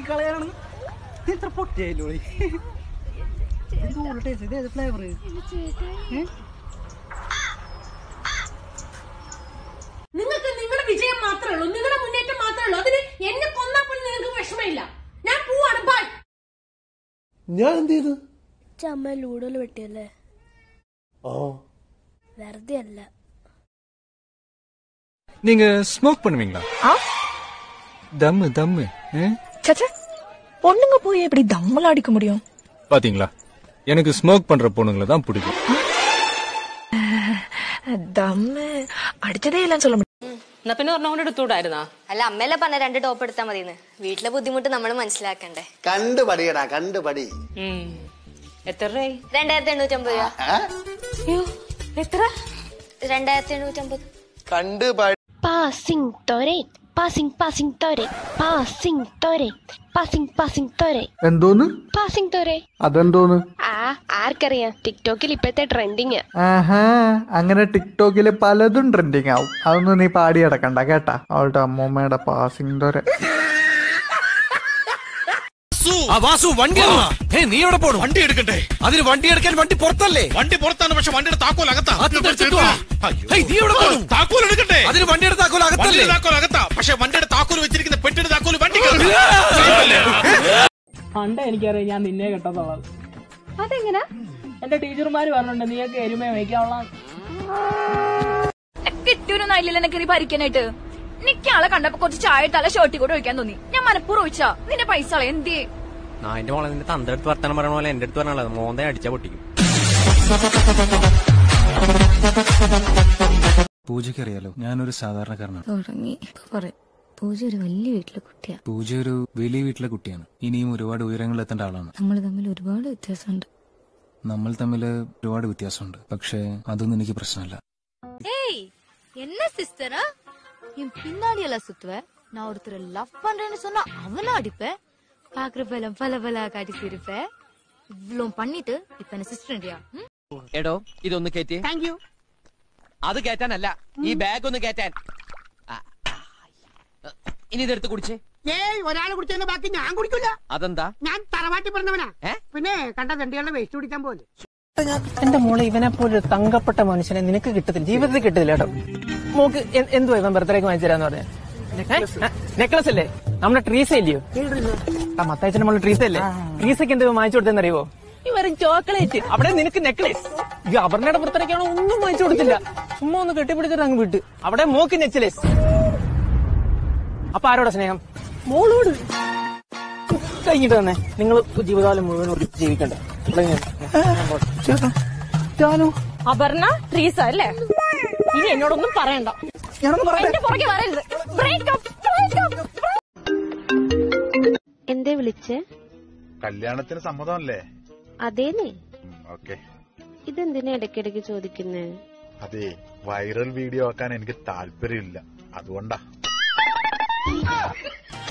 തൂക്കി കളയാണ് ഇത്ര പൊട്ടിയായില്ലോ ടേസ്റ്റ് ഇത് ഏത് ഫ്ലേവർ നിങ്ങൾക്ക് നിങ്ങളുടെ വിജയം മാത്രമേ ഉള്ളൂ നിങ്ങളുടെ മുന്നേറ്റം മാത്രമേ ഉള്ളൂ അതിന് എന്നെ കൊന്നപ്പോൾ നിങ്ങൾക്ക് വിഷമമില്ല ഞാൻ പോവാണ് ബൈ ഞാൻ എന്ത് ചെയ്തു അമ്മ ലൂഡോല് വെട്ടിയല്ലേ ആ വെറുതെ അല്ല நீங்க ஸ்மோக் பண்ணுவீங்களா தம்மு தம்மு ஆ? சச்சா பொண்ணுங்க போய் எப்படி தம்மலாம் அடிக்க முடியும் பாத்தீங்களா எனக்கு ஸ்மோக் பண்ற பொண்ணுங்களை தான் பிடிக்கும் தம்மு அடிச்சதே இல்லைன்னு சொல்ல முடியும் എന്നാ പിന്നെ ഒരെണ്ണം എടുത്തുകൂടായിരുന്നാ അല്ല അമ്മയല്ലേ പറഞ്ഞ രണ്ട് ടോപ്പ് എടുത്താൽ മതിന്ന് വീട്ടിലെ ബുദ്ധിമുട്ട് നമ്മൾ മനസ്സിലാക്കണ്ടേ കണ്ടു പടിയടാ കണ്ടു പടി എത്ര രൂപയായി രണ്ടായിരത്തി എണ്ണൂറ്റമ്പത് രൂപ അയ്യോ എത്ര രണ്ടായിരത്തി എണ്ണൂറ്റമ്പത് കണ്ടു പടി പാസിംഗ് തൊരെ പാസിംഗ് പാസിംഗ് തൊരെ പാസിംഗ് തൊരെ പാസിംഗ് പാസിംഗ് തൊരെ എന്തോന്ന് പാസിംഗ് തൊരെ അതെന്തോന്ന് ആ ആർക്കറിയാം ടിക്ടോക്കിൽ ഇപ്പോഴത്തെ ട്രെൻഡിങ് ആഹാ അങ്ങനെ ടിക്ടോക്കില് പലതും ട്രെൻഡിങ് ആവും അതൊന്നും നീ പാടി അടക്കണ്ട കേട്ടാ അവളുടെ അമ്മൂമ്മയുടെ പാസിംഗ് തോരെ ആ വാസു വണ്ടി ഏയ് നീ എവിടെ പോണു വണ്ടി എടുക്കട്ടെ അതിന് വണ്ടി എടുക്കാൻ വണ്ടി പുറത്തല്ലേ വണ്ടി പുറത്താണ് പക്ഷെ വണ്ടിയുടെ താക്കോൽ അകത്താ നീ എവിടെ പോണു താക്കോൽ എടുക്കട്ടെ അതിന് വണ്ടിയുടെ താക്കോൽ അകത്തല്ലേ താക്കോൽ അകത്താ പക്ഷെ വണ്ടിയുടെ താക്കോൽ വെച്ചിരിക്കുന്ന പെട്ടിയുടെ താക്കോൽ വണ്ടി പണ്ട് എനിക്കറിയാം ഞാൻ നിന്നെ കെട്ടത്തുള്ളത് അതെങ്ങനെ എന്റെ ടീച്ചർമാര് പറഞ്ഞിട്ടുണ്ട് നീയൊക്കെ എരുമ വയ്ക്കാനുള്ള കിട്ടൂരൊന്നും എന്നെ കയറി ഭരിക്കാനായിട്ട് എനിക്ക് ആളെ കണ്ടപ്പോ കുറച്ച് ചായ തല ഷർട്ടി കൂടെ ഒഴിക്കാൻ തോന്നി ഞാൻ മനപ്പൂർവ്വം ഒഴിച്ചാ നിന്റെ പൈസ കളയാ എന്തേ എന്റെ മോളെ നിന്റെ തന്റെ അടുത്ത് വർത്താനം പറയണ പോലെ എന്റെ അടുത്ത് പറഞ്ഞാൽ മോന്തെ അടിച്ചാ പൊട്ടിക്കും പൂജയ്ക്ക് അറിയാലോ ഞാനൊരു സാധാരണക്കാരനാണ് തുടങ്ങി പറയും പൂജ ഒരു വലിയ വീട്ടിലെ കുട്ടിയാ പൂജ ഒരു വലിയ വീട്ടിലെ കുട്ടിയാണ് ഇനിയും ഒരുപാട് ഉയരങ്ങളിൽ എത്തേണ്ട ആളാണ് നമ്മൾ തമ്മിൽ ഒരുപാട് വ്യത്യാസമുണ്ട് നമ്മൾ തമ്മിൽ ഒരുപാട് വ്യത്യാസമുണ്ട് പക്ഷേ അതൊന്നും എനിക്ക് പ്രശ്നമല്ല ஏய் என்ன சிஸ்டரா என் பின்னாடி எல்லாம் சுத்துவ நான் ஒருத்தரை லவ் பண்றேன்னு சொன்னா அவனும் அடிப்பேன் பாக்குறப்ப எல்லாம் பல பல காட்டி சிரிப்பேன் இவ்வளவு பண்ணிட்டு இப்ப என்ன സിസ്റ്ററിന്റെയാ എടോ ഇതൊന്ന് കയറ്റി താങ്ക് യു അത് കയറ്റാനല്ല ഈ ബാഗ് ഒന്ന് കയറ്റാൻ ആ, ആ, ഇനി ഇതെടുത്ത് കുടിച്ചേ ഏയ് ഒരാൾ കുടിച്ചതിന്റെ ബാക്കി ഞാൻ കുടിക്കില്ല അതെന്താ ഞാൻ തറവാട്ടി പറഞ്ഞവനാ ഏ? പിന്നെ കണ്ട തെണ്ടികളുടെ വേസ്റ്റ് കുടിക്കാൻ പോലെ എന്റെ മോളെ ഇവനെ പോലെ ഒരു തങ്കപ്പെട്ട മനുഷ്യനെ നിനക്ക് കിട്ടത്തില്ല ജീവിതത്തിൽ കിട്ടില്ല കേട്ടോ മോക്ക് എ- എന്തുവാ ഇവൻ ബർത്ത്ഡേക്ക് വാങ്ങിച്ചു തരാന്ന് പറഞ്ഞ നെക്ലസ് അല്ലേ നമ്മുടെ ട്രീസ ഇല്ലയോ ആ മത്തായച്ചന്റെ മോളെ ട്രീസ അല്ലേ ട്രീസയ്ക്ക് എന്ത് വാങ്ങിച്ചു കൊടുത്തെന്ന് അറിയോ ഈ വെറും ചോക്ലേറ്റ് അവിടെ നിനക്ക് നെക്ലേസ് ഈ അപർണയുടെ ബർത്ത്ഡേക്കാണോ ഒന്നും വാങ്ങിച്ചു കൊടുത്തില്ല ചുമ്മാ ഒന്ന് കെട്ടിപ്പിടിച്ചിട്ട് അങ്ങ് വിട്ട് അവിടെ മോക്ക് നെക്ലേസ് അപ്പൊ ആരോടാ സ്നേഹം മോളോട് കഴിഞ്ഞിട്ട് തന്നെ നിങ്ങൾ ജീവിതകാലം മുഴുവൻ ഒരുമിച്ച് ജീവിക്കണ്ട ഇവിടെ ഞാൻ- ജാനു അപർണ ട്രീസ അല്ലേ ഇനി എന്നോടൊന്നും പറയണ്ട ഞാനൊന്നും പറയട്ടെ എന്റെ പുറകെ വരരുത് ബ്രേക്കപ്പ് എന്തേ വിളിച്ചേ കല്യാണത്തിന് സമ്മതമല്ലേ അതേനെ ഓക്കെ ഇതെന്തിനാ ഇടയ്ക്കിടയ്ക്ക് ചോദിക്കുന്നേ അതെ വൈറൽ വീഡിയോ ആക്കാൻ എനിക്ക് താല്പര്യമില്ല അതുകൊണ്ടാ